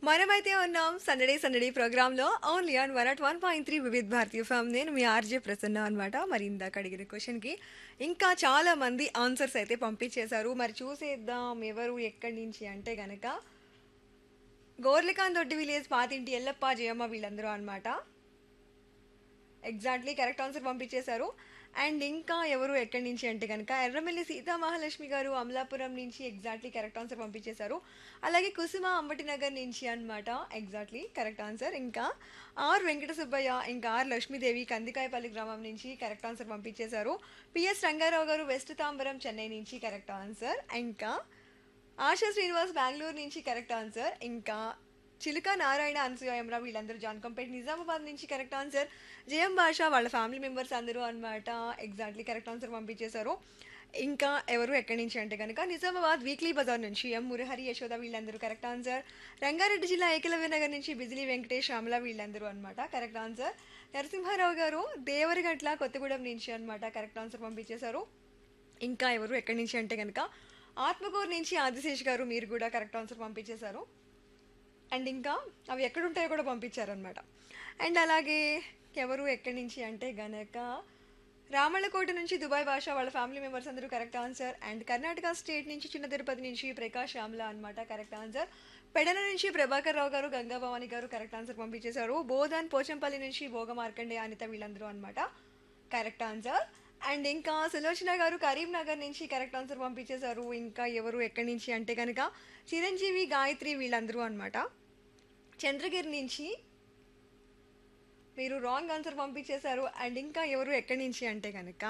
మనమైతే ఉన్నాం సందడే సందడి ప్రోగ్రాంలో only on one at one point three Vividh Bharatiya FM నేను మీ ఆర్జే ప్రసన్న అనమాట మరి ఇందాక అడిగిన క్వశ్చన్కి ఇంకా చాలా మంది ఆన్సర్స్ అయితే పంపించేశారు మరి చూసేద్దాం ఎవరు ఎక్కడి నుంచి అంటే గనక గోర్లికాన్ దొడ్డి విలేజ్ పాతింటి ఎల్లప్ప జయమ్మ వీళ్ళందరూ అనమాట ఎగ్జాక్ట్లీ కరెక్ట్ ఆన్సర్ పంపించేశారు అండ్ ఇంకా ఎవరు ఎక్కడి నుంచి అంటే కనుక ఎర్రమల్లి సీతా మహాలక్ష్మి గారు అమలాపురం నుంచి ఎగ్జాక్ట్లీ కరెక్ట్ ఆన్సర్ పంపించేశారు అలాగే కుసుమ అంబటి నగర్ నుంచి అనమాట ఎగ్జాక్ట్లీ కరెక్ట్ ఆన్సర్ ఇంకా ఆర్ వెంకట సుబ్బయ్య ఇంకా ఆర్ లక్ష్మీదేవి కందికాయపల్లి గ్రామం నుంచి కరెక్ట్ ఆన్సర్ పంపించేశారు పిఎస్ రంగారావు గారు వెస్ట్ తాంబరం చెన్నై నుంచి కరెక్ట్ ఆన్సర్ ఇంకా ఆశా శ్రీనివాస్ బెంగళూరు నుంచి కరెక్ట్ ఆన్సర్ ఇంకా చిలుక నారాయణ అనసూయమరా వీళ్ళందరూ జాన్కంపేట్ నిజామాబాద్ నుంచి కరెక్ట్ ఆన్సర్ జయం భాష వాళ్ళ ఫ్యామిలీ మెంబర్స్ అందరూ అనమాట ఎగ్జాక్ట్లీ కరెక్ట్ ఆన్సర్ పంపించేశారు ఇంకా ఎవరు ఎక్కడి నుంచి అంటే కనుక నిజామాబాద్ వీక్లీ బజార్ నుంచి ఎం మురహరి యశోద వీళ్ళందరూ కరెక్ట్ ఆన్సర్ రంగారెడ్డి జిల్లా ఏకలవ్య నగర్ నుంచి బిజిలీ వెంకటేష్ శ్యామల వీళ్ళందరూ అనమాట కరెక్ట్ ఆన్సర్ నరసింహారావు గారు దేవరగట్ల కొత్తగూడెం నుంచి అనమాట కరెక్ట్ ఆన్సర్ పంపించేశారు ఇంకా ఎవరు ఎక్కడి నుంచి అంటే కనుక ఆత్మకూరు నుంచి ఆదిశేష్ గారు మీరు కూడా కరెక్ట్ ఆన్సర్ పంపించేశారు అండ్ ఇంకా అవి ఎక్కడ ఉంటాయో కూడా పంపించారనమాట అండ్ అలాగే ఎవరు ఎక్కడి నుంచి అంటే గనక రామళ్ళకోట నుంచి దుబాయ్ భాష వాళ్ళ ఫ్యామిలీ మెంబర్స్ అందరూ correct answer and Karnataka state నుంచి చిన్న తిరుపతి నుంచి ప్రకాష్ శ్యామ్ల అనమాట కరెక్ట్ ఆన్సర్ పెడన నుంచి ప్రభాకర్ రావు గారు గంగా భవాని గారు కరెక్ట్ ఆన్సర్ పంపించేశారు బోధన్ పోచంపల్లి నుంచి భోగ మార్కండే అనిత వీళ్ళందరూ అనమాట కరెక్ట్ ఆన్సర్ అండ్ ఇంకా సులోచన గారు కరీంనగర్ నుంచి కరెక్ట్ ఆన్సర్ పంపించేశారు ఇంకా ఎవరు ఎక్కడి నుంచి అంటే కనుక చిరంజీవి గాయత్రి వీళ్ళందరూ అనమాట చంద్రగిరి నుంచి మీరు రాంగ్ ఆన్సర్ పంపించేశారు అండ్ ఇంకా ఎవరు ఎక్కడి నుంచి అంటే కనుక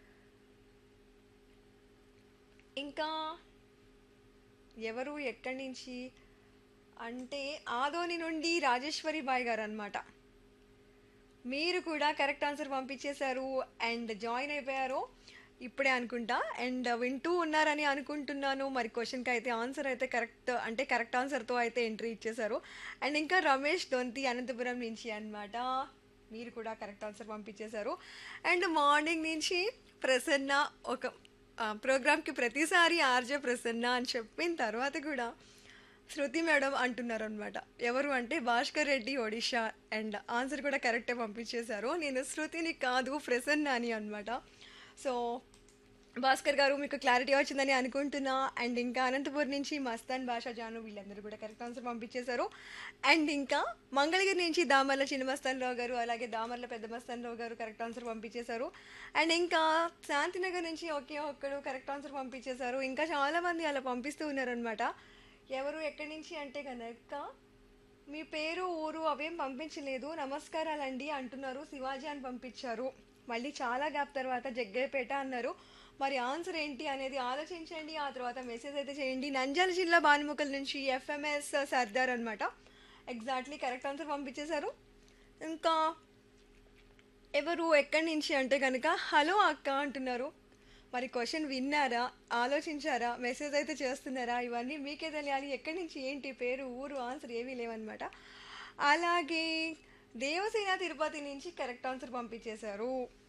ఇంకా ఎవరు ఎక్కడి నుంచి అంటే ఆదోని నుండి రాజేశ్వరి బాయ్ గారు అనమాట మీరు కూడా కరెక్ట్ ఆన్సర్ పంపించేశారు అండ్ జాయిన్ అయిపోయారు ఇప్పుడే అనుకుంటా అండ్ వింటూ ఉన్నారని అనుకుంటున్నాను మరి క్వశ్చన్కి అయితే ఆన్సర్ అయితే కరెక్ట్ అంటే కరెక్ట్ ఆన్సర్తో అయితే ఎంట్రీ ఇచ్చేశారు అండ్ ఇంకా రమేష్ దొంతి అనంతపురం నుంచి అనమాట మీరు కూడా కరెక్ట్ ఆన్సర్ పంపించేశారు అండ్ మార్నింగ్ నుంచి ప్రసన్న ఒక ప్రోగ్రామ్కి ప్రతిసారి ఆర్జే ప్రసన్న అని చెప్పిన తర్వాత కూడా శృతి మేడం అంటున్నారు అనమాట ఎవరు అంటే భాస్కర్ రెడ్డి ఒడిషా అండ్ ఆన్సర్ కూడా కరెక్టే పంపించేశారు నేను శృతిని కాదు ప్రసన్న అని అనమాట సో భాస్కర్ గారు మీకు క్లారిటీ వచ్చిందని అనుకుంటున్నా అండ్ ఇంకా అనంతపూర్ నుంచి మస్తాన్ భాషా జాను వీళ్ళందరూ కూడా కరెక్ట్ ఆన్సర్ పంపించేశారు అండ్ ఇంకా మంగళగిరి నుంచి దామర్ల చిన్న మస్తాన్ రావు గారు అలాగే దామర్ల పెద్ద మస్తాన్ రావు గారు కరెక్ట్ ఆన్సర్ పంపించేశారు అండ్ ఇంకా శాంతినగర్ నుంచి ఒకే ఒక్కడు కరెక్ట్ ఆన్సర్ పంపించేశారు ఇంకా చాలామంది అలా పంపిస్తూ ఉన్నారనమాట ఎవరు ఎక్కడి నుంచి అంటే కనుక మీ పేరు ఊరు అవేం పంపించలేదు నమస్కారాలండి అంటున్నారు శివాజీ అని పంపించారు మళ్ళీ చాలా గ్యాప్ తర్వాత జగ్గయ్యపేట అన్నారు మరి ఆన్సర్ ఏంటి అనేది ఆలోచించండి ఆ తర్వాత మెసేజ్ అయితే చేయండి నంద్యాల జిల్లా భానుముఖల నుంచి ఎఫ్ఎంఎస్ సర్దార్ అనమాట ఎగ్జాక్ట్లీ కరెక్ట్ ఆన్సర్ పంపించేశారు ఇంకా ఎవరు ఎక్కడి నుంచి అంటే కనుక హలో అక్క అంటున్నారు మరి క్వశ్చన్ విన్నారా ఆలోచించారా మెసేజ్ అయితే చేస్తున్నారా ఇవన్నీ మీకే తెలియాలి ఎక్కడి నుంచి ఏంటి పేరు ఊరు ఆన్సర్ ఏమీ లేవన్నమాట అలాగే దేవసేన తిరుపతి నుంచి కరెక్ట్ ఆన్సర్ పంపించేశారు